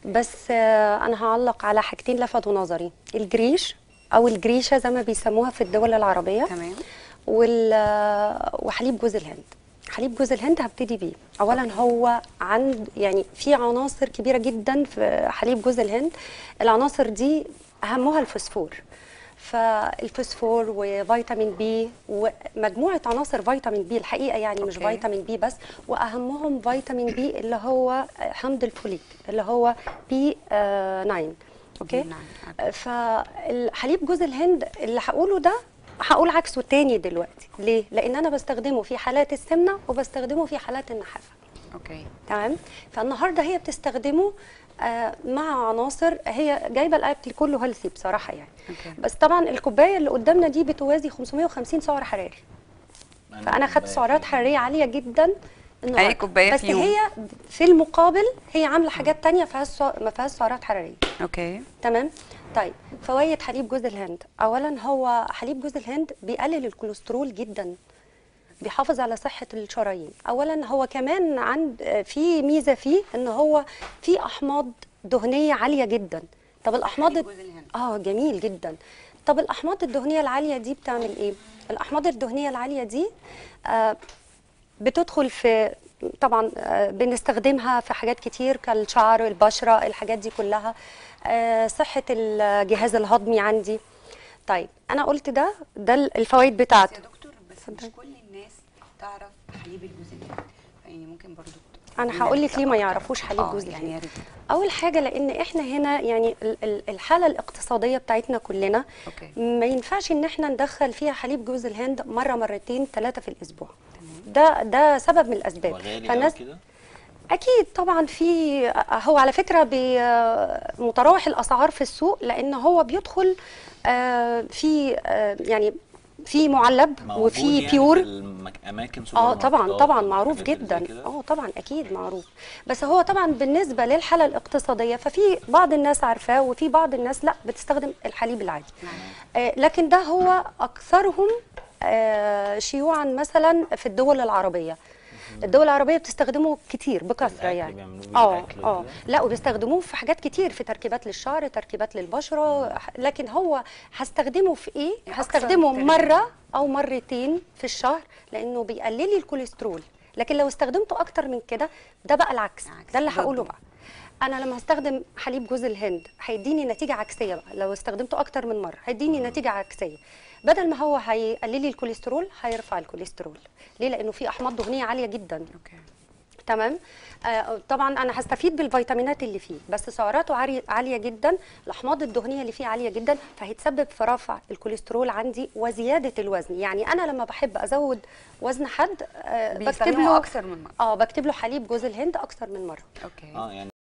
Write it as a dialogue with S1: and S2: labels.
S1: بس آه، انا هعلق على حاجتين لفتوا نظري الجريش او الجريشه زي ما بيسموها في الدول العربيه
S2: تمام
S1: وال آه، وحليب جوز الهند حليب جوز الهند هبتدي بيه اولا هو عند يعني في عناصر كبيره جدا في حليب جوز الهند العناصر دي اهمها الفوسفور فالفوسفور وفيتامين بي ومجموعه عناصر فيتامين بي الحقيقه يعني مش
S2: أوكي.
S1: فيتامين بي بس واهمهم فيتامين بي اللي هو حمض الفوليك اللي هو بي 9 اوكي
S2: نعم، أوكي.
S1: فالحليب جوز الهند اللي هقوله ده هقول عكسه تاني دلوقتي ليه لان انا بستخدمه في حالات السمنه وبستخدمه في حالات النحافه
S2: اوكي
S1: تمام فالنهارده هي بتستخدمه آه، مع عناصر هي جايبه الاكل كله هيلثي بصراحه يعني
S2: أوكي.
S1: بس طبعا الكوبايه اللي قدامنا دي بتوازي 550 سعر حراري فانا خدت سعرات حراريه عاليه جدا النهارده
S2: كوباية
S1: بس
S2: فيهم.
S1: هي في المقابل هي عامله حاجات تانية فيها السع- ما فيهاش سعرات حراريه
S2: اوكي
S1: تمام طيب فوائد حليب جوز الهند اولا هو حليب جوز الهند بيقلل الكوليسترول جدا بيحافظ على صحة الشرايين اولا هو كمان عند في ميزة فيه ان هو فيه احماض دهنية عالية جدا طب الاحماض
S2: حليب جوز الهند.
S1: اه جميل جدا طب الاحماض الدهنية العالية دي بتعمل ايه الاحماض الدهنية العالية دي آه بتدخل في طبعا آه، بنستخدمها في حاجات كتير كالشعر البشرة الحاجات دي كلها آه، صحة الجهاز الهضمي عندي طيب أنا قلت ده ده الفوائد
S2: بس
S1: بتاعته
S2: يا دكتور بس مش كل الناس تعرف حليب الجوز الهند يعني ممكن برضو
S1: أنا هقول لك ليه ما يعرفوش حليب
S2: آه،
S1: جوز
S2: يعني
S1: الهند
S2: يا ريت
S1: أول حاجة لأن إحنا هنا يعني ال- ال- الحالة الاقتصادية بتاعتنا كلنا
S2: أوكي.
S1: ما ينفعش إن إحنا ندخل فيها حليب جوز الهند مرة مرتين ثلاثة في الأسبوع ده ده سبب من الأسباب
S3: وغالي
S1: فالناس
S3: أوي كده
S1: اكيد طبعا في هو على فكره بي- متراوح الاسعار في السوق لان هو بيدخل آه، في آه، يعني في معلب
S3: موجود
S1: وفي
S3: يعني
S1: بيور
S3: في الاماكن
S1: اه طبعا
S3: سوبر
S1: طبعا
S3: ماركتات
S1: معروف
S3: والحاجات اللي زي
S1: جدا
S3: كده؟
S1: اه طبعا اكيد معروف بس هو طبعا بالنسبه للحاله الاقتصاديه ففي بعض الناس عارفاه وفي بعض الناس لا بتستخدم الحليب العادي آه لكن ده هو اكثرهم آه شيوعا مثلا في الدول العربيه الدول العربيه بتستخدمه كتير بكثره
S3: الأكل
S1: يعني
S3: بيعملوه
S1: اه
S3: بالأكل
S1: اه
S3: وكده؟
S1: لا وبيستخدموه في حاجات كتير في تركيبات للشعر تركيبات للبشره لكن هو هستخدمه في ايه
S2: يعني أكثر
S1: هستخدمه
S2: تركيب.
S1: مره او مرتين في الشهر لانه بيقلل لي الكوليسترول لكن لو استخدمته اكتر من كده ده بقى العكس
S2: العكس،
S1: ده اللي
S2: ضده.
S1: هقوله بقى انا لما هستخدم حليب جوز الهند هيديني نتيجه عكسيه بقى لو استخدمته اكتر من مره هيديني نتيجه عكسيه بدل ما هو هيقلل لي الكوليسترول هيرفع الكوليسترول ليه لانه في احماض دهنيه عاليه جدا
S2: اوكي
S1: تمام آه طبعا انا هستفيد بالفيتامينات اللي فيه بس سعراته عالية- عاليه جدا الاحماض الدهنيه اللي فيه عاليه جدا فهيتسبب في رفع الكوليسترول عندي وزياده الوزن يعني انا لما بحب ازود وزن حد آه بكتب
S2: بيستخدموا
S1: له
S2: اكثر من مره
S1: اه بكتب له حليب جوز الهند اكتر من مره
S2: اوكي
S3: اه يعني